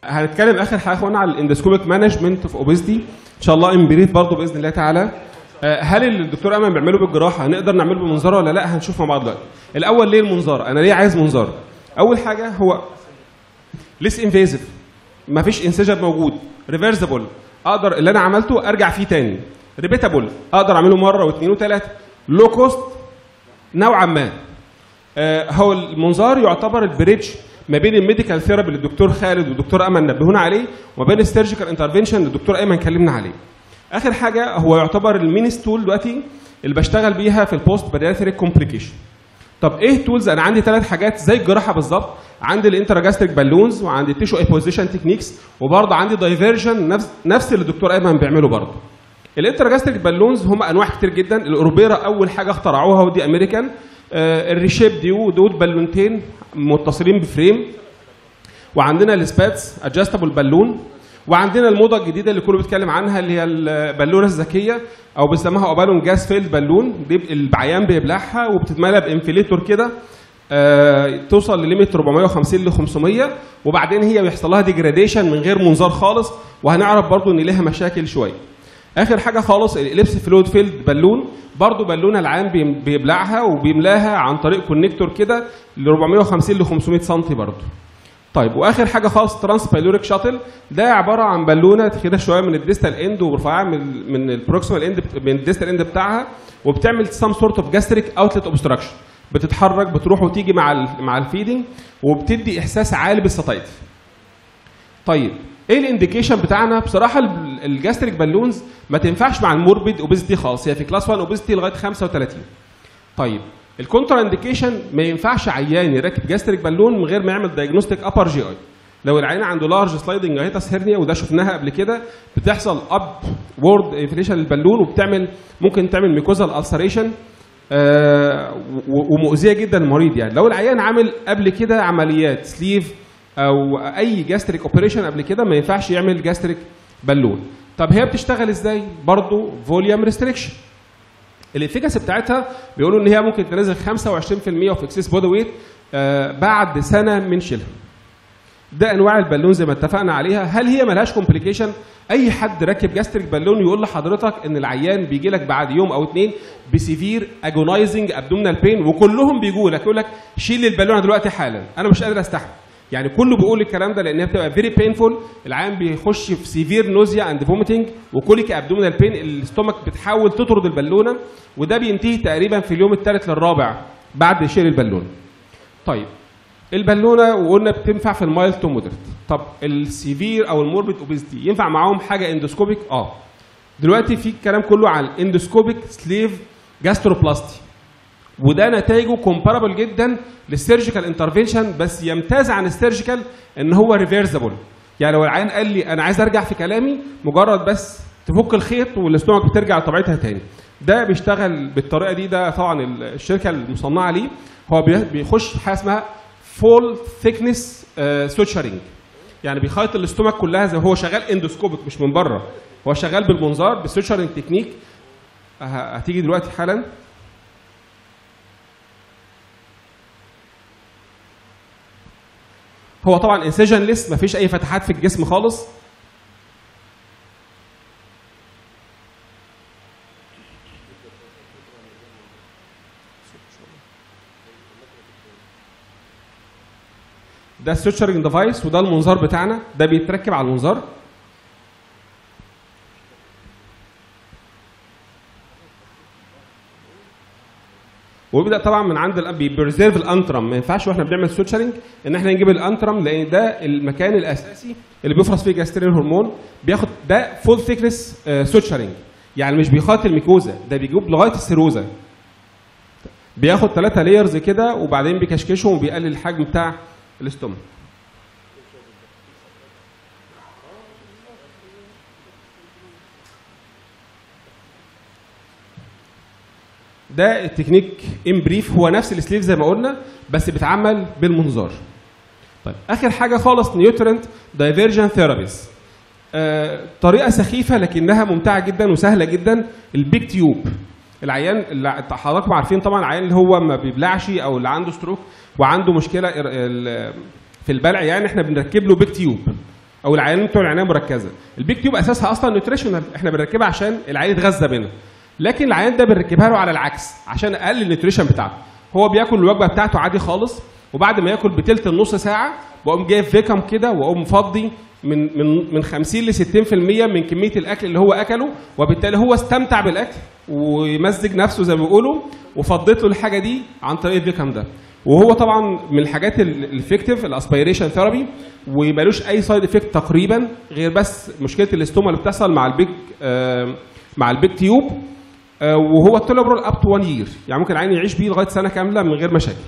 هنتكلم اخر حاجه يا اخوانا على الاندوسكوبيك مانجمنت اوف اوبيزيتي ان شاء الله ان بريف برضه باذن الله تعالى آه، هل اللي الدكتور امل بيعمله بالجراحه هنقدر نعمله بالمنظار ولا لا هنشوف مع بعض دلوقتي الاول ليه المنظار انا ليه عايز منظار اول حاجه هو ليس انفيزيف مفيش انسجن موجود ريفرسبل اقدر اللي انا عملته ارجع فيه تاني ريبيتابل اقدر اعمله مره واثنين وثلاثه لو كوست نوعا ما آه، هو المنظار يعتبر البريدج ما بين الميديكال ثيرابي اللي الدكتور خالد والدكتور امل نبهونا عليه وما بين السيرجيكال انترفنشن اللي الدكتور ايمن كلمنا عليه. اخر حاجه هو يعتبر الميني ستول دلوقتي اللي بشتغل بيها في البوست بارياتريك كومبليكيشن. طب ايه تولز انا عندي ثلاث حاجات زي الجراحه بالظبط عندي الانتراجاستريك بالونز وعندي التيشو ايبوزيشن تكنيكس وبرضه عندي دايفيرجن نفس نفس اللي الدكتور ايمن بيعمله برضه. الانتراجاستريك بالونز هم انواع كتير جدا الاوروبيرا اول حاجه اخترعوها ودي امريكان آه الريشيب دي ودول بالونتين متصلين بفريم وعندنا السباتس ادجستبل بالون وعندنا الموضه الجديده اللي كله بيتكلم عنها اللي هي البالونه الذكيه او بيسموها بالون جاز فيلد بالون دي العيان بيبلعها وبتتملى بانفليتور كده آه توصل لليميت 450 ل 500 وبعدين هي بيحصل لها ديجراديشن من غير منظار خالص وهنعرف برضو ان ليها مشاكل شويه اخر حاجه خالص الاليبس فلويد فيلد بالون برضو بالونه العام بيم- بيبلعها وبيملاها عن طريق كونكتور كده ل 450 ل 500 سم برضو طيب واخر حاجه خالص ترانس بايلوريك شاتل ده عباره عن بالونه كده شويه من الديستال اند ورفعها من من البروكسيمال اند من الديستال اند بتاعها وبتعمل سام سورت اوف جاستريك اوتلت اوبستراكشن بتتحرك بتروح وتيجي مع ال مع الفيدنج وبتدي احساس عالي بالساتايتي طيب ايه الانديكيشن بتاعنا بصراحه ال- الجاستريك بالونز ما تنفعش مع الموربيد اوبيزيتي خالص هي في كلاس 1 اوبيزيتي لغايه 35 طيب الكونترا انديكيشن ما ينفعش عيان يركب جاستريك بالون من غير ما يعمل دايجنوستيك ابر جي اي لو العيان عنده لارج سلايدنج هيتاس هيرنيا وده شفناها قبل كده بتحصل اب وورد انفليشن للبالون وبتعمل ممكن تعمل ميكوزال السريشن آه و- ومؤذيه جدا للمريض يعني لو العيان عامل قبل كده عمليات سليف او اي جاستريك اوبريشن قبل كده ما ينفعش يعمل جاستريك بالون طب هي بتشتغل ازاي برضه فوليوم ريستريكشن الافيكاسي بتاعتها بيقولوا ان هي ممكن تنزل 25% في اكسس بودي ويت بعد سنه من شيلها ده انواع البالون زي ما اتفقنا عليها هل هي ملهاش كومبليكيشن اي حد راكب جاستريك بالون يقول لحضرتك ان العيان بيجي لك بعد يوم او اتنين بسيفير اجونايزنج ابدومينال بين وكلهم بيجوا لك يقول لك شيل البالونه دلوقتي حالا انا مش قادر استحمل يعني كله بيقول الكلام ده لانها بتبقى فيري بينفول العيان بيخش في سيفير نوزيا اند فوميتنج وكوليك ابدومينال بين الاستومك بتحاول تطرد البالونه وده بينتهي تقريبا في اليوم الثالث للرابع بعد شيل البالونه طيب البالونه وقلنا بتنفع في المايل تو مودريت طب السيفير او الموربيد اوبيزيتي ينفع معاهم حاجه اندوسكوبيك اه دلوقتي في الكلام كله على الاندوسكوبيك سليف جاستروبلاستي وده نتائجه كومبارابل جدا للسيرجيكال انترفنشن بس يمتاز عن السيرجيكال ان هو ريفيرسبل يعني لو العيان قال لي انا عايز ارجع في كلامي مجرد بس تفك الخيط والاستومك بترجع لطبيعتها تاني ده بيشتغل بالطريقه دي ده طبعا الشركه المصنعه ليه هو بي- بيخش حاجه اسمها فول ثيكنس سوتشرنج يعني بيخيط الاستومك كلها زي هو شغال اندوسكوبيك مش من بره هو شغال بالمنظار بالسوتشرنج تكنيك ه- هتيجي دلوقتي حالا هو طبعا انسجن ليس مفيش اي فتحات في الجسم خالص ده السوتشرنج ديفايس وده المنظار بتاعنا ده بيتركب على المنظار وبيبدا طبعا من عند الاب بيرزيرف الانترم ما ينفعش واحنا بنعمل سوتشرنج ان احنا نجيب الانترم لان ده المكان الاساسي اللي بيفرز فيه جاسترين هرمون بياخد ده فول ثيكنس سوتشرنج يعني مش بيخاطر الميكوزا ده بيجيب لغايه السيروزا بياخد ثلاثة لايرز كده وبعدين بيكشكشهم وبيقلل الحجم بتاع الاستومك ده التكنيك ان بريف هو نفس السليف زي ما قلنا بس بيتعمل بالمنظار طيب اخر حاجه خالص نيوترنت دايفيرجن ثيرابيز آه، طريقه سخيفه لكنها ممتعه جدا وسهله جدا البيك تيوب العيان اللي حضراتكم عارفين طبعا العيان اللي هو ما بيبلعش او اللي عنده ستروك وعنده مشكله ال- ال- في البلع يعني احنا بنركب له بيك تيوب او العيانين بتوع العنايه المركزه البيك تيوب اساسها اصلا نيوتريشنال احنا بنركبها عشان العيان يتغذى منها لكن العيان ده بنركبها له على العكس عشان اقلل النيوتريشن بتاعته هو بياكل الوجبه بتاعته عادي خالص وبعد ما ياكل بتلت النص ساعه بقوم جايب فيكم كده واقوم مفضي من من من 50 ل 60% من كميه الاكل اللي هو اكله وبالتالي هو استمتع بالاكل ويمزج نفسه زي ما بيقولوا وفضيت له الحاجه دي عن طريق الفيكم ده وهو طبعا من الحاجات الافكتيف الاسبيريشن ثيرابي ومالوش اي سايد افكت تقريبا غير بس مشكله الاستوما اللي بتحصل مع البيج آه مع البيج تيوب آه وهو التولبرول اب تو 1 يير يعني ممكن العين يعيش بيه لغايه سنه كامله من غير مشاكل.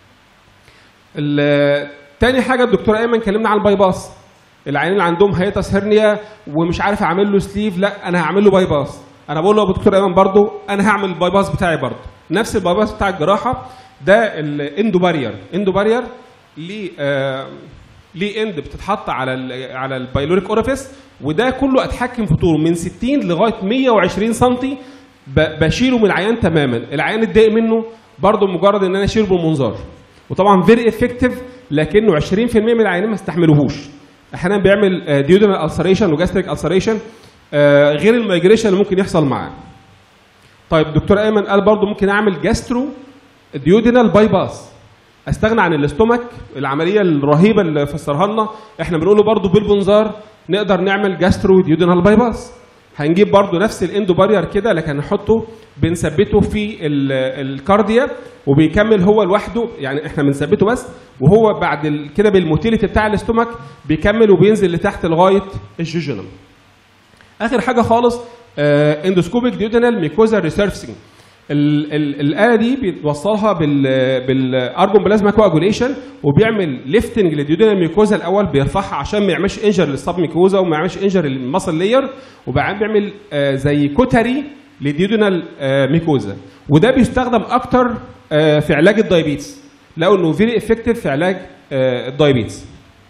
تاني حاجه الدكتور ايمن كلمنا عن الباي باس العيانين اللي عندهم هيتس هرنيا ومش عارف اعمل له سليف لا انا هعمل له باي باس انا بقول له يا دكتور ايمن برضه انا هعمل الباي باس بتاعي برضه نفس الباي باس بتاع الجراحه ده الاندو بارير اندو بارير ليه آه ليه اند بتتحط على ال على البايلوريك اوريفيس وده كله اتحكم في طوله من 60 لغايه 120 سم بشيله من العيان تماما العيان اتضايق منه برضه مجرد ان انا اشيله بالمنظار وطبعا فيري افكتيف لكنه 20% من العيانين ما استحملوهوش احيانا بيعمل ديودنال السريشن وجاستريك السريشن غير المايجريشن اللي ممكن يحصل معاه طيب دكتور ايمن قال برضه ممكن اعمل جاسترو ديودينال باي باس استغنى عن الاستومك العمليه الرهيبه اللي فسرها لنا احنا بنقوله برضه بالبنظار نقدر نعمل جاسترو ديودينال باي باس هنجيب برضه نفس الاندو بارير كده لكن نحطه بنثبته في الكارديا وبيكمل هو لوحده يعني احنا بنثبته بس وهو بعد كده بالموتيليتي بتاع الاستومك بيكمل وبينزل لتحت لغايه الجوجينم اخر حاجه خالص آه اندوسكوبيك ديودينال ميكوزا ريسيرفسنج الاله دي بيوصلها بال بالارجون بلازما كواجوليشن وبيعمل ليفتنج للديودينال ميكوزا الاول بيرفعها عشان ما يعملش انجر للسب ميكوزا وما يعملش انجر للمصل لاير وبعدين بيعمل آه زي كوتري للديودينال آه ميكوزا وده بيستخدم اكتر آه في علاج الدايابيتس لقوا انه فيري افكتيف في علاج الدايابيتس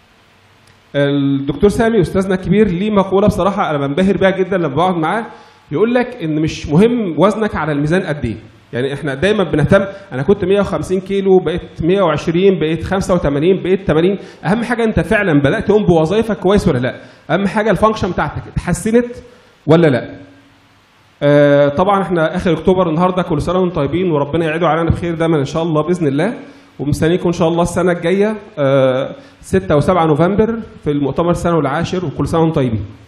الدكتور سامي استاذنا الكبير ليه مقوله بصراحه انا بنبهر بيها جدا لما بقعد معاه يقول لك ان مش مهم وزنك على الميزان قد ايه يعني احنا دايما بنهتم انا كنت 150 كيلو بقيت 120 بقيت 85 بقيت 80 اهم حاجه انت فعلا بدات تقوم بوظائفك كويس ولا لا اهم حاجه الفانكشن بتاعتك اتحسنت ولا لا آه طبعا احنا اخر اكتوبر النهارده كل سنه وانتم طيبين وربنا يعيده علينا بخير دايما ان شاء الله باذن الله ومستنيكم ان شاء الله السنه الجايه آه 6 و7 نوفمبر في المؤتمر السنوي العاشر وكل سنه وانتم طيبين